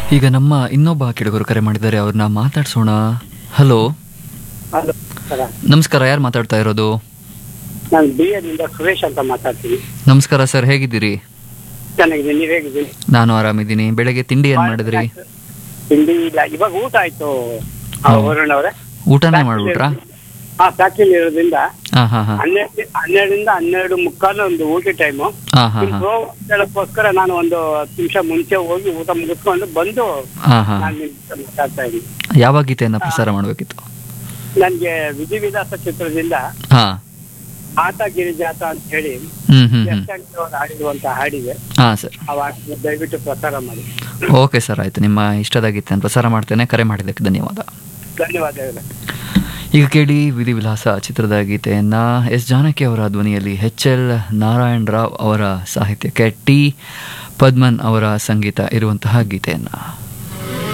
ಈಗ ನಮ್ಮ ಇನ್ನೊಬ್ಬ ಕೆಳಗರು ಕರೆ ಮಾಡಿದ್ದಾರೆ ಅವ್ರನ್ನ ಮಾತಾಡ್ಸೋಣ ಹಲೋ ಹಲೋ ಸರ ನಮಸ್ಕಾರ ಯಾರು ಮಾತಾಡ್ತಾ ಇರೋದು ನಾನು ಬಿ ಎದಿಂದ ಸುರೇಶ್ ಅಂತ ಮಾತಾಡ್ತೀನಿ ನಮಸ್ಕಾರ ಸರ್ ಹೇಗಿದ್ದೀರಿ ಚೆನ್ನಾಗಿದೆ ನೀವ್ ಹೇಗಿದ್ದೀನಿ ನಾನು ಆರಾಮಿದ್ದೀನಿ ಬೆಳಗ್ಗೆ ತಿಂಡಿ ಏನ್ ಮಾಡಿದ್ರಿ ತಿಂಡಿ ಇಲ್ಲ ಇವಾಗ ಊಟ ಆಯ್ತು ಆ, ಹೌದು. ವರುಣ್ ಅವರೇ ಊಟನೇ ಮಾಡ್ಬಿಟ್ರಾ ಹಾ ಫ್ಯಾಕ್ಟ್ರಿಲಿ ಇರೋದ್ರಿಂದ ಹಾ ಹಾ ಹಾ ಹನ್ನೆರಡು ಹನ್ನೆರಡರಿಂದ ಹನ್ನೆರಡು ಮುಕ್ಕಾಲು ಒಂದು ಊಟ ಟೈಮು ಹಾ ಹಾ ಹಾ ಹೇಳಕ್ಕೋಸ್ಕರ ನಾನು ಒಂದು ಹತ್ತು ನಿಮಿಷ ಮುಂಚೆ ಹೋಗಿ ಊಟ ಮುಗಿಸ್ಕೊಂಡು ಬಂದು ಹಾ ಹಾ ನಾನು ನಿಮ್ ಜೊತೆ ಮಾತಾಡ್ತಾ ಇದ್ದೀನಿ ಯಾವ ಗೀತೆಯನ್ನ ಪ್ರಸಾರ ಮಾಡಬೇಕಿತ್ತು ನನ್ಗೆ ವಿಧಿವಿಲಾಸ ಚಿತ್ರದಿಂದ ಹಾ ಆಟ ಗಿರಿಜಾತ ಅಂತ ಹೇಳಿ ಹ್ಮ್ ಹ್ಮ್ ಹ್ಮ್ ಎಸ್ ಅವರು ಹಾಡಿರುವಂತ ಹಾಡಿದೆ ಹಾ ಸರ್ ಆ ಹಾಡನ್ನ ದಯವಿಟ್ಟು ಪ್ರಸಾರ ಮಾಡಿ ಓಕೆ ಸರ್ ಆಯ್ತು ನಿಮ್ಮ ಇಷ್ಟದ ಗೀತೆಯನ್ನು ಪ್ರಸಾರ ಮಾಡ್ತೇನೆ ಕರೆ ಮಾಡಿದ್ದಕ್ಕೆ ಧನ್ಯವಾದ ಧನ್ಯವಾದಗಳು ಈಗ ಕೇಳಿ ವಿಧಿವಿಲಾಸ ಚಿತ್ರದ ಗೀತೆಯನ್ನ ಎಸ್ ಜಾನಕಿ ಅವರ ಧ್ವನಿಯಲ್ಲಿ ಎಚ್ ಎಲ್ ನಾರಾಯಣ್ ರಾವ್ ಅವರ ಸಾಹಿತ್ಯಕ್ಕೆ ಟಿ ಪದ್ಮನ್ ಅವರ ಸಂಗೀತ ಇರುವಂತಹ ಗೀತೆಯನ್ನ